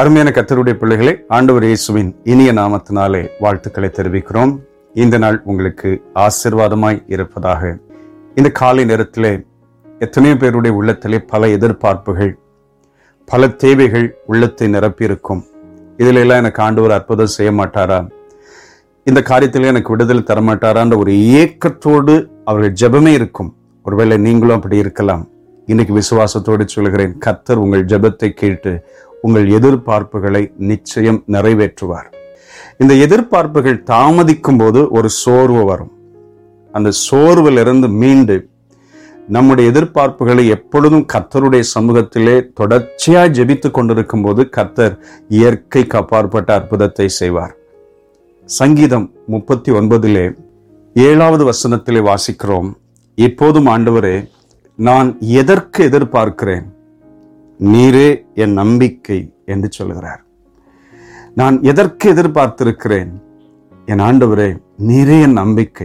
அருமையான கத்தருடைய பிள்ளைகளே ஆண்டவர் இயேசுவின் இனிய நாமத்தினாலே வாழ்த்துக்களை தெரிவிக்கிறோம் இந்த நாள் உங்களுக்கு ஆசிர்வாதமாய் இருப்பதாக இந்த காலை நேரத்திலே எத்தனையோ பேருடைய உள்ளத்திலே பல எதிர்பார்ப்புகள் பல தேவைகள் உள்ளத்தை நிரப்பியிருக்கும் இதில் எல்லாம் எனக்கு ஆண்டவர் அற்புதம் செய்ய மாட்டாரா இந்த காரியத்திலே எனக்கு விடுதலை தரமாட்டாரான்ற ஒரு ஏக்கத்தோடு அவர்கள் ஜெபமே இருக்கும் ஒருவேளை நீங்களும் அப்படி இருக்கலாம் இன்னைக்கு விசுவாசத்தோடு சொல்கிறேன் கத்தர் உங்கள் ஜெபத்தை கேட்டு உங்கள் எதிர்பார்ப்புகளை நிச்சயம் நிறைவேற்றுவார் இந்த எதிர்பார்ப்புகள் தாமதிக்கும் போது ஒரு சோர்வு வரும் அந்த சோர்விலிருந்து மீண்டு நம்முடைய எதிர்பார்ப்புகளை எப்பொழுதும் கர்த்தருடைய சமூகத்திலே தொடர்ச்சியாய் ஜெபித்து கொண்டிருக்கும் போது கர்த்தர் இயற்கைக்கு அப்பாற்பட்ட அற்புதத்தை செய்வார் சங்கீதம் முப்பத்தி ஒன்பதிலே ஏழாவது வசனத்திலே வாசிக்கிறோம் இப்போதும் ஆண்டவரே நான் எதற்கு எதிர்பார்க்கிறேன் நீரே என் நம்பிக்கை என்று சொல்கிறார் நான் எதற்கு எதிர்பார்த்திருக்கிறேன் என் ஆண்டவரே நீரே என் நம்பிக்கை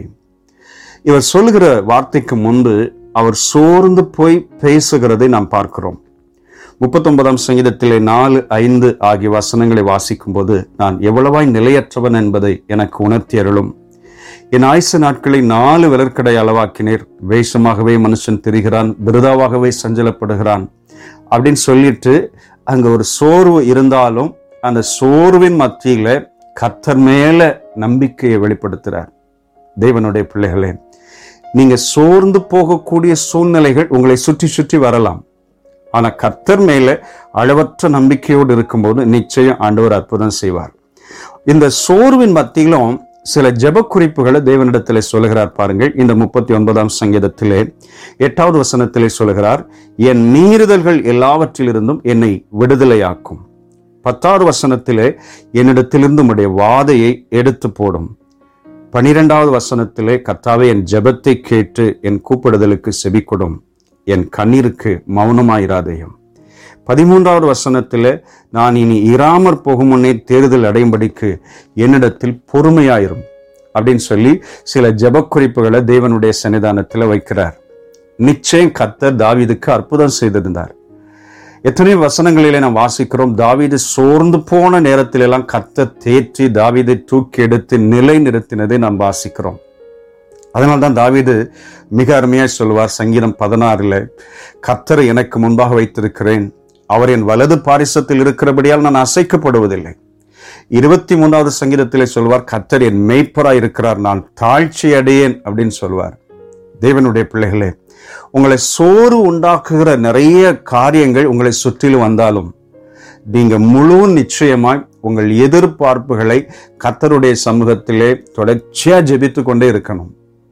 இவர் சொல்லுகிற வார்த்தைக்கு முன்பு அவர் சோர்ந்து போய் பேசுகிறதை நாம் பார்க்கிறோம் முப்பத்தொன்பதாம் சங்கீதத்திலே நாலு ஐந்து ஆகிய வசனங்களை வாசிக்கும் போது நான் எவ்வளவாய் நிலையற்றவன் என்பதை எனக்கு உணர்த்தி அருளும் என் ஆயுச நாட்களை நாலு விலற்கடை அளவாக்கினீர் வேஷமாகவே மனுஷன் திரிகிறான் விருதாவாகவே சஞ்சலப்படுகிறான் அப்படின்னு சொல்லிட்டு அங்க ஒரு சோர்வு இருந்தாலும் அந்த சோர்வின் மத்தியில கர்த்தர் மேல நம்பிக்கையை வெளிப்படுத்துறார் தேவனுடைய பிள்ளைகளே நீங்க சோர்ந்து போகக்கூடிய சூழ்நிலைகள் உங்களை சுற்றி சுற்றி வரலாம் ஆனா கர்த்தர் மேல அளவற்ற நம்பிக்கையோடு இருக்கும்போது நிச்சயம் ஆண்டவர் அற்புதம் செய்வார் இந்த சோர்வின் மத்தியிலும் சில ஜெப குறிப்புகளை தேவனிடத்திலே சொல்லுகிறார் பாருங்கள் இந்த முப்பத்தி ஒன்பதாம் சங்கீதத்திலே எட்டாவது வசனத்திலே சொல்லுகிறார் என் மீறுதல்கள் எல்லாவற்றிலிருந்தும் என்னை விடுதலையாக்கும் பத்தாவது வசனத்திலே என்னிடத்திலிருந்து உடைய வாதையை எடுத்து போடும் பனிரெண்டாவது வசனத்திலே கர்த்தாவே என் ஜெபத்தை கேட்டு என் கூப்பிடுதலுக்கு செபிக்கொடும் என் கண்ணீருக்கு மௌனமாயிராதேயும் பதிமூன்றாவது வசனத்தில் நான் இனி இராமற் போகும் முன்னே தேர்தல் அடையும்படிக்கு என்னிடத்தில் பொறுமையாயிரும் அப்படின்னு சொல்லி சில ஜெபக் குறிப்புகளை தேவனுடைய சன்னிதானத்தில் வைக்கிறார் நிச்சயம் கர்த்தர் தாவீதுக்கு அற்புதம் செய்திருந்தார் எத்தனையோ வசனங்களிலே நாம் வாசிக்கிறோம் தாவீது சோர்ந்து போன நேரத்திலெல்லாம் கர்த்தர் தேற்றி தாவீதை தூக்கி எடுத்து நிலை நிறுத்தினதை நாம் வாசிக்கிறோம் அதனால தான் தாவீது மிக அருமையாய் சொல்வார் சங்கீதம் பதினாறுல கர்த்தரை எனக்கு முன்பாக வைத்திருக்கிறேன் அவர் என் வலது பாரிசத்தில் இருக்கிறபடியால் நான் அசைக்கப்படுவதில்லை இருபத்தி மூன்றாவது சங்கீதத்திலே சொல்வார் கர்த்தர் என் மெய்ப்பராய் இருக்கிறார் நான் தாழ்ச்சி அடையேன் அப்படின்னு சொல்வார் தேவனுடைய பிள்ளைகளே உங்களை சோறு உண்டாக்குகிற நிறைய காரியங்கள் உங்களை சுற்றிலும் வந்தாலும் நீங்க முழு நிச்சயமாய் உங்கள் எதிர்பார்ப்புகளை கர்த்தருடைய சமூகத்திலே தொடர்ச்சியா ஜெபித்து கொண்டே இருக்கணும்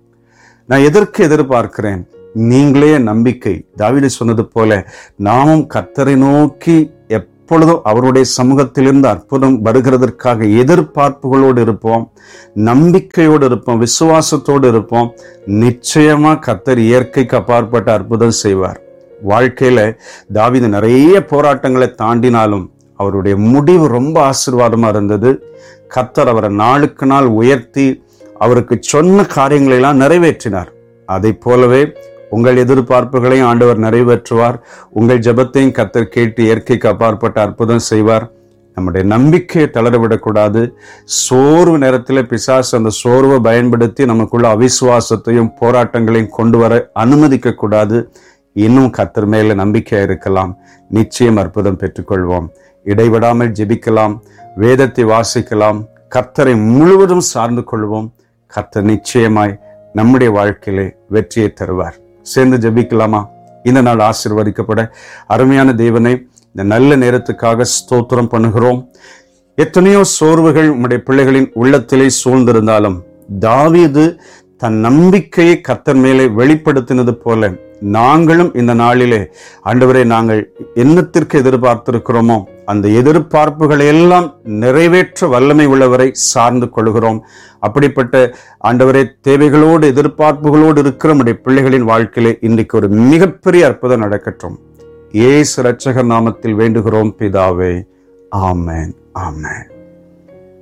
நான் எதற்கு எதிர்பார்க்கிறேன் நீங்களே நம்பிக்கை தாவிட சொன்னது போல நாமும் கர்த்தரை நோக்கி எப்பொழுதும் அவருடைய சமூகத்திலிருந்து அற்புதம் வருகிறதற்காக எதிர்பார்ப்புகளோடு இருப்போம் நம்பிக்கையோடு இருப்போம் விசுவாசத்தோடு இருப்போம் நிச்சயமா கர்த்தர் இயற்கைக்கு அப்பாற்பட்ட அற்புதம் செய்வார் வாழ்க்கையில தாவித நிறைய போராட்டங்களை தாண்டினாலும் அவருடைய முடிவு ரொம்ப ஆசீர்வாதமா இருந்தது கர்த்தர் அவரை நாளுக்கு நாள் உயர்த்தி அவருக்கு சொன்ன காரியங்களை எல்லாம் நிறைவேற்றினார் அதை போலவே உங்கள் எதிர்பார்ப்புகளையும் ஆண்டவர் நிறைவேற்றுவார் உங்கள் ஜெபத்தையும் கத்தர் கேட்டு இயற்கைக்கு அப்பாற்பட்ட அற்புதம் செய்வார் நம்முடைய நம்பிக்கையை தளரவிடக்கூடாது சோர்வு நேரத்தில் பிசாசு அந்த சோர்வை பயன்படுத்தி நமக்குள்ள அவிசுவாசத்தையும் போராட்டங்களையும் கொண்டு வர அனுமதிக்க கூடாது இன்னும் கத்தர் மேல நம்பிக்கையா இருக்கலாம் நிச்சயம் அற்புதம் பெற்றுக்கொள்வோம் இடைவிடாமல் ஜெபிக்கலாம் வேதத்தை வாசிக்கலாம் கர்த்தரை முழுவதும் சார்ந்து கொள்வோம் கர்த்தர் நிச்சயமாய் நம்முடைய வாழ்க்கையிலே வெற்றியை தருவார் சேர்ந்து ஜெபிக்கலாமா இந்த நாள் ஆசீர்வதிக்கப்பட அருமையான தேவனை இந்த நல்ல நேரத்துக்காக ஸ்தோத்திரம் பண்ணுகிறோம் எத்தனையோ சோர்வுகள் உம்முடைய பிள்ளைகளின் உள்ளத்திலே சூழ்ந்திருந்தாலும் தாவீது தன் நம்பிக்கையை கர்த்தர் மேலே வெளிப்படுத்தினது போல நாங்களும் இந்த நாளிலே ஆண்டவரை நாங்கள் என்னத்திற்கு எதிர்பார்த்திருக்கிறோமோ அந்த எதிர்பார்ப்புகளை எல்லாம் நிறைவேற்ற வல்லமை உள்ளவரை சார்ந்து கொள்கிறோம் அப்படிப்பட்ட ஆண்டவரை தேவைகளோடு எதிர்பார்ப்புகளோடு இருக்கிற நம்முடைய பிள்ளைகளின் வாழ்க்கையிலே இன்றைக்கு ஒரு மிகப்பெரிய அற்புதம் நடக்கட்டும் ஏசு ரட்சகர் நாமத்தில் வேண்டுகிறோம் பிதாவே ஆமேன் ஆமேன்